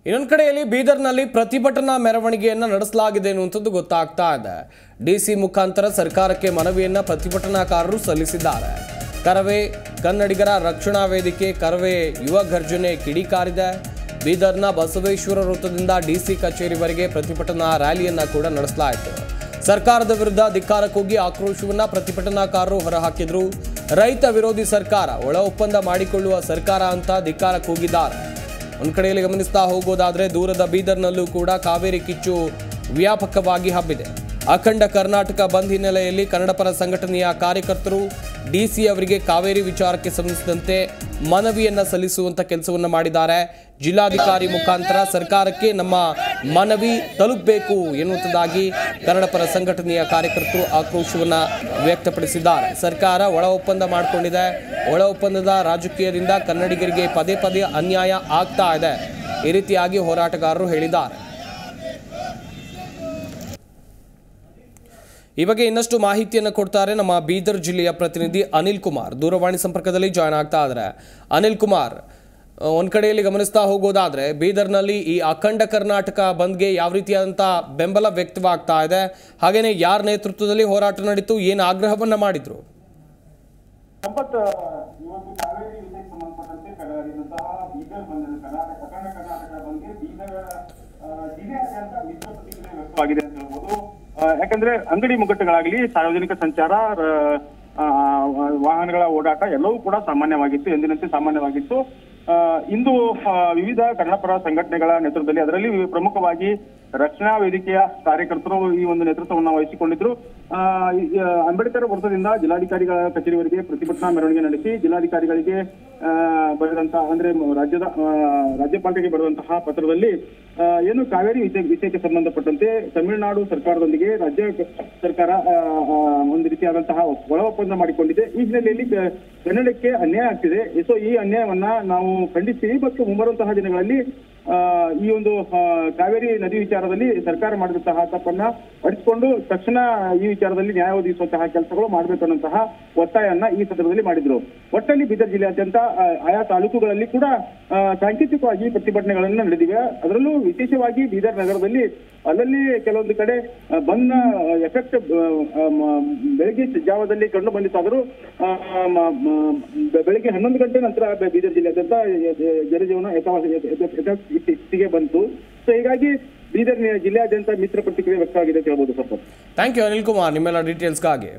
ಇನ್ನೊಂದು ಕಡೆಯಲ್ಲಿ ಬೀದರ್ನಲ್ಲಿ ಪ್ರತಿಭಟನಾ ಮೆರವಣಿಗೆಯನ್ನು ನಡೆಸಲಾಗಿದೆ ಎನ್ನುವಂಥದ್ದು ಗೊತ್ತಾಗ್ತಾ ಇದೆ ಡಿಸಿ ಮುಖಾಂತರ ಸರ್ಕಾರಕ್ಕೆ ಮನವಿಯನ್ನ ಪ್ರತಿಭಟನಾಕಾರರು ಸಲ್ಲಿಸಿದ್ದಾರೆ ಕರವೇ ಕನ್ನಡಿಗರ ರಕ್ಷಣಾ ವೇದಿಕೆ ಕರವೇ ಯುವ ಗರ್ಜನೆ ಕಿಡಿಕಾರಿದೆ ಬೀದರ್ನ ಬಸವೇಶ್ವರ ವೃತ್ತದಿಂದ ಡಿಸಿ ಕಚೇರಿವರೆಗೆ ಪ್ರತಿಭಟನಾ ರ್ಯಾಲಿಯನ್ನ ಕೂಡ ನಡೆಸಲಾಯಿತು ಸರ್ಕಾರದ ವಿರುದ್ಧ ಧಿಕ್ಕಾರಕ್ಕೋಗಿ ಆಕ್ರೋಶವನ್ನ ಪ್ರತಿಭಟನಾಕಾರರು ಹೊರಹಾಕಿದ್ರು ರೈತ ವಿರೋಧಿ ಸರ್ಕಾರ ಒಳ ಒಪ್ಪಂದ ಮಾಡಿಕೊಳ್ಳುವ ಸರ್ಕಾರ ಅಂತ ಧಿಕ್ಕಾರಕ್ಕೆ ಹೋಗಿದ್ದಾರೆ ಒಂದು ಕಡೆಯಲ್ಲಿ ಗಮನಿಸ್ತಾ ಹೋಗೋದಾದ್ರೆ ದೂರದ ಬೀದರ್ನಲ್ಲೂ ಕೂಡ ಕಾವೇರಿ ಕಿಚ್ಚು ವ್ಯಾಪಕವಾಗಿ ಹಬ್ಬಿದೆ ಅಖಂಡ ಕರ್ನಾಟಕ ಬಂದ್ ಹಿನ್ನೆಲೆಯಲ್ಲಿ ಕನ್ನಡಪರ ಸಂಘಟನೆಯ ಕಾರ್ಯಕರ್ತರು ಡಿಸಿ ಅವರಿಗೆ ಕಾವೇರಿ ವಿಚಾರಕ್ಕೆ ಸಂಬಂಧಿಸಿದಂತೆ ಮನವಿಯನ್ನ ಸಲ್ಲಿಸುವಂತ ಕೆಲಸವನ್ನ ಮಾಡಿದ್ದಾರೆ ಜಿಲ್ಲಾಧಿಕಾರಿ ಮುಖಾಂತರ ಸರ್ಕಾರಕ್ಕೆ ನಮ್ಮ ಮನವಿ ತಲುಪಬೇಕು ಎನ್ನುವಂಥದ್ದಾಗಿ ಕನ್ನಡಪರ ಸಂಘಟನೆಯ ಕಾರ್ಯಕರ್ತರು ಆಕ್ರೋಶವನ್ನ ವ್ಯಕ್ತಪಡಿಸಿದ್ದಾರೆ ಸರ್ಕಾರ ಒಳ ಒಪ್ಪಂದ ಮಾಡಿಕೊಂಡಿದೆ ಒಳ ಒಪ್ಪಂದದ ರಾಜಕೀಯದಿಂದ ಕನ್ನಡಿಗರಿಗೆ ಪದೇ ಪದೇ ಅನ್ಯಾಯ ಆಗ್ತಾ ಇದೆ ಈ ರೀತಿಯಾಗಿ ಹೋರಾಟಗಾರರು ಹೇಳಿದ್ದಾರೆ ಈ ಬಗ್ಗೆ ಇನ್ನಷ್ಟು ಮಾಹಿತಿಯನ್ನು ಕೊಡ್ತಾರೆ ನಮ್ಮ ಬೀದರ್ ಜಿಲ್ಲೆಯ ಪ್ರತಿನಿಧಿ ಅನಿಲ್ ಕುಮಾರ್ ದೂರವಾಣಿ ಸಂಪರ್ಕದಲ್ಲಿ ಜಾಯ್ನ್ ಆಗ್ತಾ ಇದ್ದಾರೆ ಅನಿಲ್ ಕುಮಾರ್ ಆ, ಒಂದ್ ಕಡೆಯಲ್ಲಿ ಗಮನಿಸ್ತಾ ಹೋಗೋದಾದ್ರೆ ಬೀದರ್ನಲ್ಲಿ ಈ ಅಖಂಡ ಕರ್ನಾಟಕ ಬಂದ್ಗೆ ಯಾವ ರೀತಿಯಾದಂಥ ಬೆಂಬಲ ವ್ಯಕ್ತವಾಗ್ತಾ ಇದೆ ಹಾಗೇನೆ ಯಾರ ನೇತೃತ್ವದಲ್ಲಿ ಹೋರಾಟ ನಡೀತು ಏನು ಆಗ್ರಹವನ್ನ ಮಾಡಿದ್ರು ಸಂಪತ್ ಇವತ್ತು ಕಾವೇರಿ ವಿಷಯಕ್ಕೆ ಸಂಬಂಧಪಟ್ಟಂತೆ ಕಳೆದಂತಹ ಬೀದರ್ ಬಂದ ಕರ್ನಾಟಕ ಅಖಂಡ ಕರ್ನಾಟಕ ಬಂದ್ಗೆ ಬೀದರ್ ಆ, ಜಿಲ್ಲೆಯಾದ್ಯಂತ ಮಿಶ್ರ ಪ್ರತಿಕ್ರಿಯೆ ವ್ಯಕ್ತವಾಗಿದೆ ಅಂತ ಹೇಳ್ಬೋದು ಆ, ಯಾಕಂದ್ರೆ ಅಂಗಡಿ ಮುಗ್ಗಟ್ಟುಗಳಾಗ್ಲಿ ಸಾರ್ವಜನಿಕ ಸಂಚಾರ ರ- ಆ, ವಾಹನಗಳ ಓಡಾಟ ಎಲ್ಲವೂ ಕೂಡ ಸಾಮಾನ್ಯವಾಗಿತ್ತು ಎಂದಿನಂತೆ ಸಾಮಾನ್ಯವಾಗಿತ್ತು ಆ, ಇಂದು ಆ, ವಿವಿಧ ಕನ್ನಡಪರ ಸಂಘಟನೆಗಳ ನೇತೃತ್ವದಲ್ಲಿ ಅದರಲ್ಲಿ ಪ್ರಮುಖವಾಗಿ ರಕ್ಷಣಾ ವೇದಿಕೆಯ ಕಾರ್ಯಕರ್ತರು ಈ ಒಂದು ನೇತೃತ್ವವನ್ನು ವಹಿಸಿಕೊಂಡಿದ್ರು ಆ, ಈ, ಆ, ಅಂಬೇಡ್ಕರ್ ವೃತ್ತದಿಂದ ಜಿಲ್ಲಾಧಿಕಾರಿಗಳ ಕಚೇರಿವರೆಗೆ ಪ್ರತಿಭಟನಾ ಮೆರವಣಿಗೆ ನಡೆಸಿ ಜಿಲ್ಲಾಧಿಕಾರಿಗಳಿಗೆ ಆ, ಬರೆದಂತಹ ಅಂದ್ರೆ ಮ- ರಾಜ್ಯದ ಆ, ರಾಜ್ಯಪಾಲರಿಗೆ ಬರೆದಂತಹ ಪತ್ರದಲ್ಲಿ ಆ, ಏನು ಕಾವೇರಿ ವಿಷಯ ವಿಷಯಕ್ಕೆ ಸಂಬಂಧಪಟ್ಟಂತೆ ತಮಿಳುನಾಡು ಸರ್ಕಾರದೊಂದಿಗೆ ರಾಜ್ಯ ಸರ್ಕಾರ ಆ, ಆ, ಒಂದು ರೀತಿಯಾದಂತಹ ಒಳ ಒಪ್ಪಂದ ಮಾಡಿಕೊಂಡಿದೆ ಈ ಹಿನ್ನೆಲೆಯಲ್ಲಿ ಕ- ಕನ್ನಡಕ್ಕೆ ಅನ್ಯಾಯ ಆಗ್ತಿದೆ ಸೊ ಈ ಅನ್ಯಾಯವನ್ನ ನಾವು ಖಂಡಿಸ್ತೀವಿ ಮತ್ತು ಮುಂಬರುವಂತಹ ದಿನಗಳಲ್ಲಿ ಆ, ಈ ಒಂದು ಆ, ಕಾವೇರಿ ನದಿ ವಿಚಾರದಲ್ಲಿ ಸರ್ಕಾರ ಮಾಡಿದಂತಹ ತಪ್ಪನ್ನ ಅಡಿಸಿಕೊಂಡು ತಕ್ಷಣ ಈ ವಿಚಾರದಲ್ಲಿ ನ್ಯಾಯ ಒದಗಿಸುವಂತಹ ಕೆಲಸಗಳು ಮಾಡಬೇಕು ಅನ್ನುವಂತಹ ಒತ್ತಾಯವನ್ನ ಈ ಸಂದರ್ಭದಲ್ಲಿ ಮಾಡಿದ್ರು ಒಟ್ಟಲ್ಲಿ ಬೀದರ್ ಜಿಲ್ಲೆಯಾದ್ಯಂತ ಆ, ಆಯಾ ತಾಲೂಕುಗಳಲ್ಲಿ ಕೂಡ ಆ, ಸಾಂಕೇತಿಕವಾಗಿ ಪ್ರತಿಭಟನೆಗಳನ್ನ ನಡೆದಿವೆ ಅದರಲ್ಲೂ ವಿಶೇಷವಾಗಿ ಬೀದರ್ ನಗರದಲ್ಲಿ ಅಲ್ಲಲ್ಲಿ ಕೆಲವೊಂದು ಕಡೆ ಆ, ಬಂದ್ನ ಎಫೆಕ್ಟ್ ಬೆಳಗ್ಗೆ ಜಾವದಲ್ಲಿ ಕಂಡು ಬಂದಿತ್ತಾದರೂ ಆ, ಮ- ಮ- ಬೆ- ಬೆಳಗ್ಗೆ ಹನ್ನೊಂದು ಗಂಟೆ ನಂತರ ಬೆ- ಬೀದರ್ ಜಿಲ್ಲೆಯಾದ್ಯಂತ ಯ- ಯ- ಜನಜೀವನ ಯಥಾವತ್ ಸ್ಥಿತಿಗೆ ಬಂತು ಸೊ ಹೀಗಾಗಿ ಬೀದರ್ ನಿ- ಜಿಲ್ಲೆಯಾದ್ಯಂತ ಮಿತ್ರ ಪ್ರತಿಕ್ರಿಯೆ ವ್ಯಕ್ತವಾಗಿದೆ ಅಂತ ಹೇಳ್ಬೋದು ಸ್ವಲ್ಪ ಥ್ಯಾಂಕ್ ಯು ಅನಿಲ್ ಕುಮಾರ್ ನಿಮ್ಮೆಲ್ಲ ಡೀಟೇಲ್ಸ್ಗಾಗಿ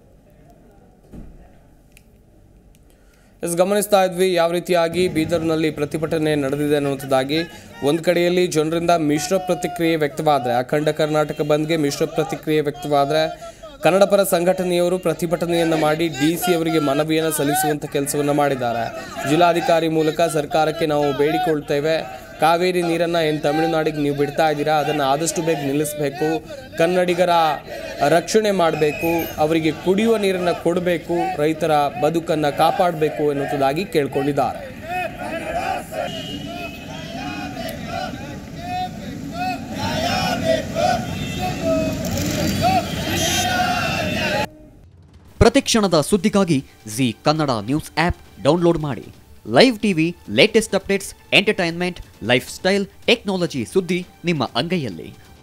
ಎಸ್ ಗಮನಿಸ್ತಾ ಇದ್ವಿ ಯಾವ ರೀತಿಯಾಗಿ ಬೀದರ್ನಲ್ಲಿ ಪ್ರತಿಭಟನೆ ನಡೆದಿದೆ ಅನ್ನುವಂಥದ್ದಾಗಿ ಒಂದು ಕಡೆಯಲ್ಲಿ ಜನರಿಂದ ಮಿಶ್ರ ಪ್ರತಿಕ್ರಿಯೆ ವ್ಯಕ್ತವಾದರೆ ಅಖಂಡ ಕರ್ನಾಟಕ ಬಂದ್ಗೆ ಮಿಶ್ರ ಪ್ರತಿಕ್ರಿಯೆ ವ್ಯಕ್ತವಾದರೆ ಕನ್ನಡಪರ ಸಂಘಟನೆಯವರು ಪ್ರತಿಭಟನೆಯನ್ನು ಮಾಡಿ ಡಿ ಸಿ ಅವರಿಗೆ ಮನವಿಯನ್ನು ಸಲ್ಲಿಸುವಂಥ ಕೆಲಸವನ್ನು ಮಾಡಿದ್ದಾರೆ ಜಿಲ್ಲಾಧಿಕಾರಿ ಮೂಲಕ ಸರ್ಕಾರಕ್ಕೆ ನಾವು ಬೇಡಿಕೊಳ್ತೇವೆ ಕಾವೇರಿ ನೀರನ್ನು ಏನು ತಮಿಳುನಾಡಿಗೆ ನೀವು ಬಿಡ್ತಾ ಇದ್ದೀರಾ ಅದನ್ನು ಆದಷ್ಟು ಬೇಗ ನಿಲ್ಲಿಸಬೇಕು ಕನ್ನಡಿಗರ ರಕ್ಷಣೆ ಮಾಡಬೇಕು ಅವರಿಗೆ ಕುಡಿಯುವ ನೀರನ್ನು ಕೊಡಬೇಕು ರೈತರ ಬದುಕನ್ನು ಕಾಪಾಡಬೇಕು ಎನ್ನುವುದಾಗಿ ಕೇಳ್ಕೊಂಡಿದ್ದಾರೆ ಪ್ರತಿಕ್ಷಣದ ಸುದ್ದಿಗಾಗಿ Zee Kannada news app download ಮಾಡಿ live TV latest updates entertainment lifestyle technology ಸುದ್ದಿ ನಿಮ್ಮ ಅಂಗೈಯಲ್ಲಿ